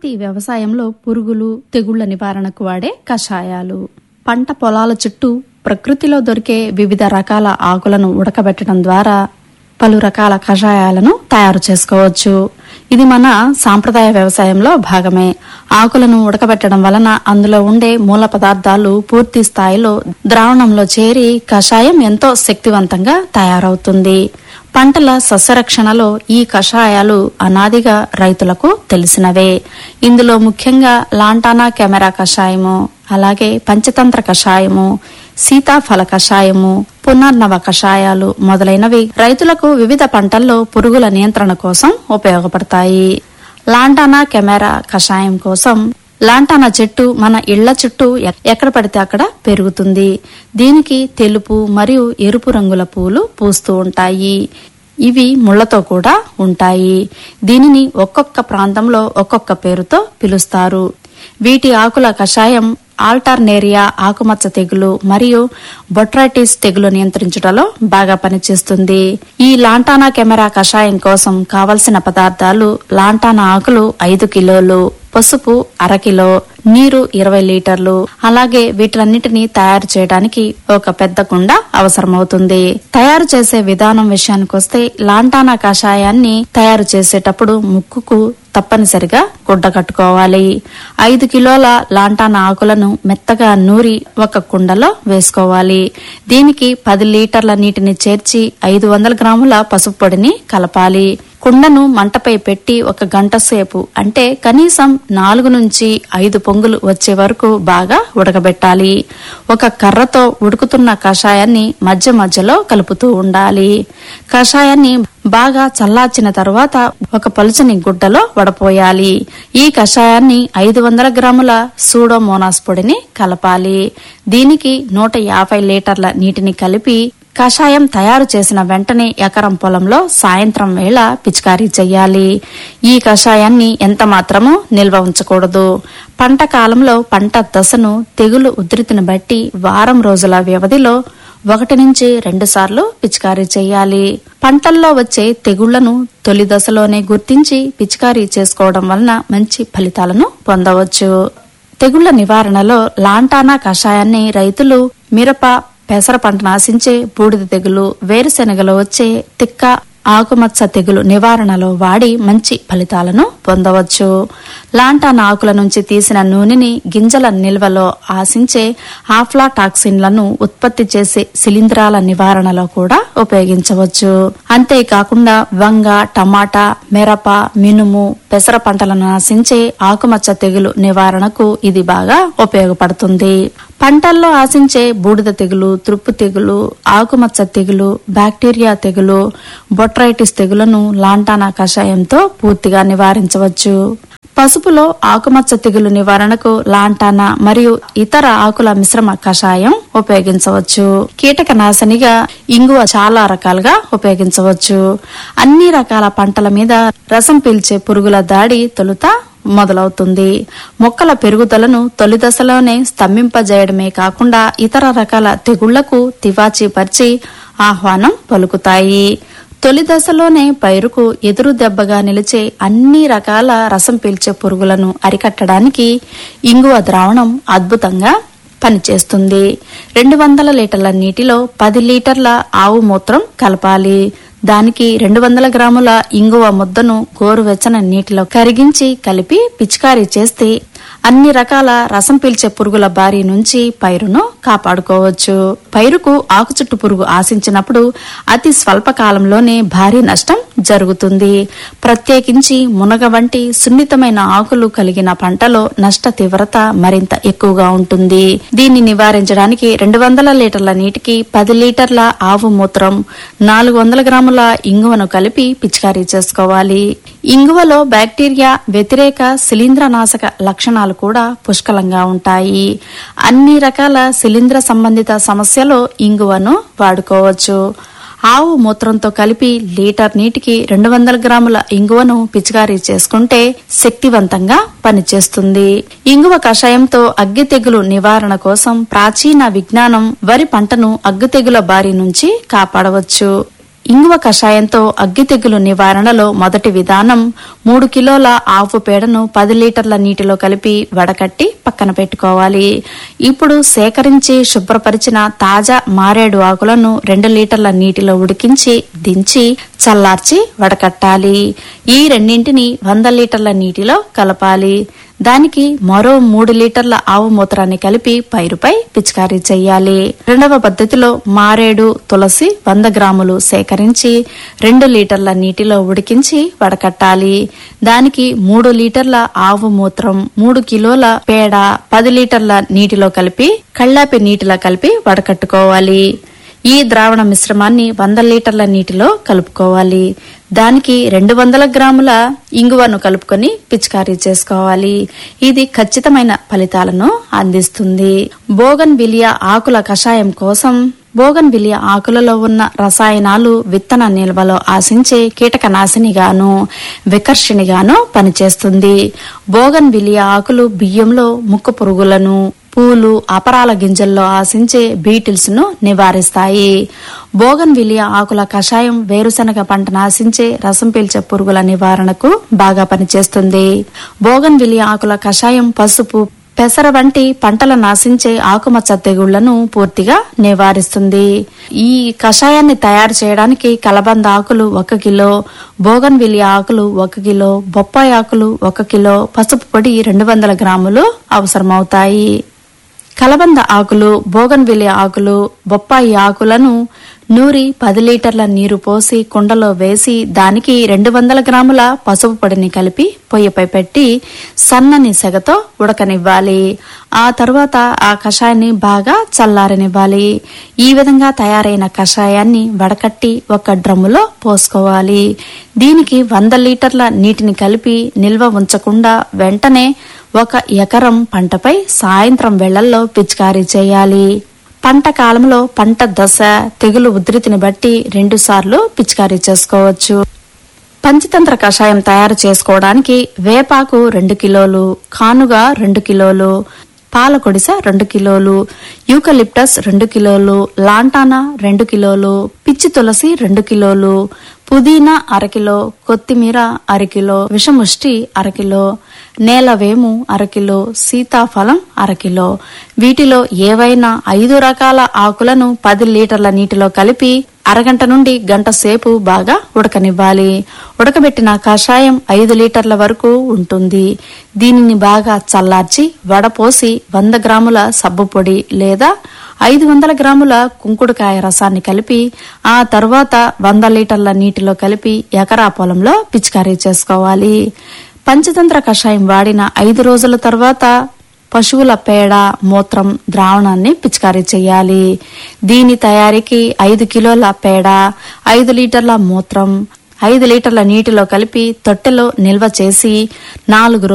ప్రకృతి వ్యవసాయంలో పురుగులు తెగుళ్ల నివారణకు వాడే కషాయాలు పంట పొలాల చుట్టూ ప్రకృతిలో దొరికే వివిధ రకాల ఆకులను ఉడకబెట్టడం ద్వారా పలు రకాల కషాయాలను తయారు చేసుకోవచ్చు ఇది మన సాంప్రదాయ వ్యవసాయంలో భాగమే ఆకులను ఉడకబెట్టడం వలన అందులో ఉండే మూల పదార్థాలు పూర్తి స్థాయిలో ద్రావణంలో చేరి కషాయం ఎంతో శక్తివంతంగా తయారవుతుంది పంటల సస్యరక్షణలో ఈ కషాయాలు అనాదిగా రైతులకు తెలిసినవే ఇందులో ముఖ్యంగా లాంటానా కెమెరా కషాయము అలాగే పంచతంత్ర కషాయము సీతాఫల కషాయము పునర్నవ కషాయాలు మొదలైనవి రైతులకు వివిధ పంటల్లో పురుగుల నియంత్రణ కోసం ఉపయోగపడతాయి లాంటానా కెమెరా కషాయం కోసం లాంటానా చెట్టు మన ఇళ్ల చుట్టూ ఎక్- ఎక్కడ పడితే అక్కడ పెరుగుతుంది దీనికి తెలుపు మరియు ఎరుపు రంగుల పూలు పూస్తూ ఉంటాయి ఇవి ముళ్లతో కూడా ఉంటాయి దీనిని ఒక్కొక్క ప్రాంతంలో ఒక్కొక్క పేరుతో పిలుస్తారు వీటి ఆకుల కషాయం ఆల్టర్నేరియా ఆకుమచ్చ తెగులు మరియు బొట్రైటిస్ తెగులు నియంత్రించడంలో బాగా పనిచేస్తుంది ఈ లాంటానా కెమెరా కషాయం కోసం కావలసిన పదార్థాలు లాంటానా ఆకులు ఐదు కిలోలు పసుపు అరకిలో నీరు ఇరవై లీటర్లు అలాగే వీటిలన్నిటినీ తయారు చేయడానికి ఒక పెద్ద కుండ అవసరమవుతుంది తయారు చేసే విధానం విషయానికొస్తే లాంటానా కషాయాన్ని తయారు చేసేటప్పుడు ముక్కుకు తప్పనిసరిగా గుడ్డ కట్టుకోవాలి ఐదు కిలోల లాంటానా ఆకులను మెత్తగా నూరి ఒక కుండలో వేసుకోవాలి దీనికి పది లీటర్ల నీటిని చేర్చి ఐదు వందల గ్రాముల పసుపు పొడిని కలపాలి కుండను మంటపై పెట్టి ఒక గంట సేపు అంటే కనీసం నాలుగు నుంచి ఐదు పొంగులు వచ్చే వరకు బాగా ఉడకబెట్టాలి ఒక కర్రతో ఉడుకుతున్న కషాయాన్ని మధ్య మధ్యలో కలుపుతూ ఉండాలి కషాయాన్ని బాగా చల్లార్చిన తరువాత ఒక పలుచని గుడ్డలో వడపోయాలి ఈ కషాయాన్ని ఐదు వందల గ్రాముల సూడోమోనాస్ పొడిని కలపాలి దీనికి నూట యాభై లీటర్ల నీటిని కలిపి కషాయం తయారు చేసిన వెంటనే ఎకరం పొలంలో సాయంత్రం వేళ పిచికారీ చెయ్యాలి ఈ కషాయాన్ని ఎంత మాత్రమూ నిల్వ ఉంచకూడదు పంట కాలంలో పంట దశను తెగులు ఉధృతిని బట్టి వారం రోజుల వ్యవధిలో ఒకటి నుంచి రెండు సార్లు పిచికారీ చేయాలి పంటల్లో వచ్చే తెగుళ్లను తొలి దశలోనే గుర్తించి పిచికారీ చేసుకోవడం వలన మంచి ఫలితాలను పొందవచ్చు తెగుళ్ల నివారణలో లాంటానా కషాయాన్ని రైతులు మిరప పెసర పంటను ఆశించే బూడిద తెగులు వేరుశెనగలో వచ్చే తిక్క ఆకుమచ్చ తెగులు నివారణలో వాడి మంచి ఫలితాలను పొందవచ్చు లాంటానా ఆకుల నుంచి తీసిన నూనెని గింజల నిల్వలో ఆశించే ఆఫ్లాటాక్సిన్లను ఉత్పత్తి చేసే శిలీంధ్రాల నివారణలో కూడా ఉపయోగించవచ్చు అంతేకాకుండా వంగ టమాటా మిరప మినుము పెసర పంటలను నాశించే ఆకుమచ్చ తెగులు నివారణకు ఇది బాగా ఉపయోగపడుతుంది పంటల్లో ఆశించే బూడిద తెగులు త్రుప్పు తెగులు ఆకుమచ్చ తెగులు బ్యాక్టీరియా తెగులు బొట్రైటిస్ తెగులను లాంటానా కషాయంతో పూర్తిగా నివారించవచ్చు పసుపులో ఆకుమచ్చ తెగులు నివారణకు లాంటానా మరియు ఇతర ఆకుల మిశ్రమ కషాయం ఉపయోగించవచ్చు కీటక నాశనిగా ఇంగువ చాలా రకాలుగా ఉపయోగించవచ్చు అన్ని రకాల పంటల మీద రసం పీల్చే పురుగుల దాడి తొలుత మొదలవుతుంది మొక్కల పెరుగుదలను తొలి దశలోనే స్తంభింపజేయడమే కాకుండా ఇతర రకాల తెగుళ్లకు తివాచీ పరిచి ఆహ్వానం పలుకుతాయి తొలి దశలోనే పైరుకు ఎదురు దెబ్బగా నిలిచే అన్ని రకాల రసం పీల్చే పురుగులను అరికట్టడానికి ఇంగువ ద్రావణం అద్భుతంగా పనిచేస్తుంది రెండు వందల లీటర్ల నీటిలో పది లీటర్ల ఆవు మూత్రం కలపాలి దానికి రెండు వందల గ్రాముల ఇంగువ ముద్దను గోరువెచ్చని నీటిలో కరిగించి కలిపి పిచికారీ చేస్తే అన్ని రకాల రసం పీల్చే పురుగుల బారి నుంచి పైరును కాపాడుకోవచ్చు పైరుకు ఆకుచుట్టు పురుగు ఆశించినప్పుడు అతి స్వల్ప కాలంలోనే భారీ నష్టం జరుగుతుంది ప్రత్యేకించి మునగ వంటి సున్నితమైన ఆకులు కలిగిన పంటలో నష్ట తీవ్రత మరింత ఎక్కువగా ఉంటుంది దీన్ని నివారించడానికి రెండు వందల లీటర్ల నీటికి పది లీటర్ల ఆవు మూత్రం నాలుగు వందల గ్రాముల ఇంగువను కలిపి పిచికారీ చేసుకోవాలి ఇంగువలో బ్యాక్టీరియా వ్యతిరేక శిలీంద్రనాశక లక్షణాలు కూడా పుష్కలంగా ఉంటాయి అన్ని రకాల శిలీంద్ర సంబంధిత సమస్యలో ఇంగువను వాడుకోవచ్చు ఆవు మూత్రంతో కలిపి లీటర్ నీటికి రెండు వందల గ్రాముల ఇంగువను పిచికారీ చేసుకుంటే శక్తివంతంగా పనిచేస్తుంది ఇంగువ కషాయంతో అగ్గి తెగులు నివారణ కోసం ప్రాచీన విజ్ఞానం వరి పంటను అగ్గి తెగుల బారి నుంచి కాపాడవచ్చు ఇంగువ కషాయంతో అగ్గి తెగులు నివారణలో మొదటి విధానం మూడు కిలోల ఆవు పేడను పది లీటర్ల నీటిలో కలిపి వడకట్టి పక్కన పెట్టుకోవాలి ఇప్పుడు సేకరించి శుభ్రపరిచిన తాజా మారేడు ఆకులను రెండు లీటర్ల నీటిలో ఉడికించి దించి చల్లార్చి వడకట్టాలి ఈ రెండింటిని వంద లీటర్ల నీటిలో కలపాలి దానికి మరో మూడు లీటర్ల ఆవు మూత్రాన్ని కలిపి పైరుపై పిచికారీ చేయాలి రెండవ పద్ధతిలో మారేడు తులసి వంద గ్రాములు సేకరించి రెండు లీటర్ల నీటిలో ఉడికించి వడకట్టాలి దానికి మూడు లీటర్ల ఆవు మూత్రం మూడు కిలోల పేడ పది లీటర్ల నీటిలో కలిపి కళ్ళాపి నీటిలో కలిపి వడకట్టుకోవాలి ఈ ద్రావణ మిశ్రమాన్ని వంద లీటర్ల నీటిలో కలుపుకోవాలి దానికి రెండు వందల గ్రాముల ఇంగువను కలుపుకొని పిచికారీ చేసుకోవాలి ఇది ఖచ్చితమైన ఫలితాలను అందిస్తుంది బోగన్ విలియా ఆకుల కషాయం కోసం బోగన్ విలియా ఆకులలో ఉన్న రసాయనాలు విత్తన నిల్వలో ఆశించే కీటకనాశినిగాను వికర్షిణిగాను పనిచేస్తుంది బోగన్ విలియా ఆకులు బియ్యంలో ముక్కు పురుగులను పూలు అపరాల గింజల్లో ఆశించే బీటిల్స్ ను నివారిస్తాయి బోగన్ విలియా ఆకుల కషాయం వేరుశనగ పంటను ఆశించే రసం పీల్చే పురుగుల నివారణకు బాగా పనిచేస్తుంది బోగన్ విలియా ఆకుల కషాయం పసుపు పెసర వంటి పంటల నాశించే ఆకుమచ్చ తెగుళ్లను పూర్తిగా నివారిస్తుంది ఈ కషాయాన్ని తయారు చేయడానికి కలబంద ఆకులు ఒక కిలో బోగన్ విలియా ఆకులు ఒక కిలో బొప్పాయి ఆకులు ఒక కిలో పసుపు పొడి రెండు వందల గ్రాములు అవసరమవుతాయి కలబంద ఆకులు బోగన్విలి ఆకులు బొప్పాయి ఆకులను నూరి పది లీటర్ల నీరు పోసి కుండలో వేసి దానికి రెండు వందల గ్రాముల పసుపు పొడిని కలిపి పొయ్యిపై పెట్టి సన్నని సెగతో ఉడకనివ్వాలి ఆ తరువాత ఆ కషాయాన్ని బాగా చల్లారనివ్వాలి ఈ విధంగా తయారైన కషాయాన్ని వడకట్టి ఒక డ్రమ్ములో పోసుకోవాలి దీనికి వంద లీటర్ల నీటిని కలిపి నిల్వ ఉంచకుండా వెంటనే ఒక ఎకరం పంటపై సాయంత్రం వేళల్లో పిచికారీ చేయాలి పంట కాలంలో పంట దశ తెగులు ఉధృతిని బట్టి రెండుసార్లు పిచికారీ చేసుకోవచ్చు పంచతంత్ర కషాయం తయారు చేసుకోవడానికి వేపాకు రెండు కిలోలు కానుగ రెండు కిలోలు పాలకొడిస రెండు కిలోలు యూకలిప్టస్ రెండు కిలోలు లాంటానా రెండు కిలోలు పిచ్చి తులసి రెండు కిలోలు పుదీనా అరకిలో కొత్తిమీర అరకిలో విషముష్టి అరకిలో నేలవేము అరకిలో సీతాఫలం అరకిలో వీటిలో ఏవైనా ఐదు రకాల ఆకులను పది లీటర్ల నీటిలో కలిపి అరగంట నుండి గంట సేపు బాగా ఉడకనివ్వాలి ఉడకబెట్టిన కషాయం ఐదు లీటర్ల వరకు ఉంటుంది దీనిని బాగా చల్లార్చి వడపోసి వంద గ్రాముల సబ్బు పొడి లేదా ఐదు వందల గ్రాముల కుంకుడుకాయ రసాన్ని కలిపి ఆ తర్వాత వంద లీటర్ల నీటిలో కలిపి ఎకరా పొలంలో పిచికారీ చేసుకోవాలి పంచతంత్ర కషాయం వాడిన ఐదు రోజుల తర్వాత పశువుల పేడ మూత్రం ద్రావణాన్ని పిచికారీ చేయాలి దీని తయారీకి ఐదు కిలోల పేడ ఐదు లీటర్ల మూత్రం ఐదు లీటర్ల నీటిలో కలిపి తొట్టెలో నిల్వ చేసి నాలుగు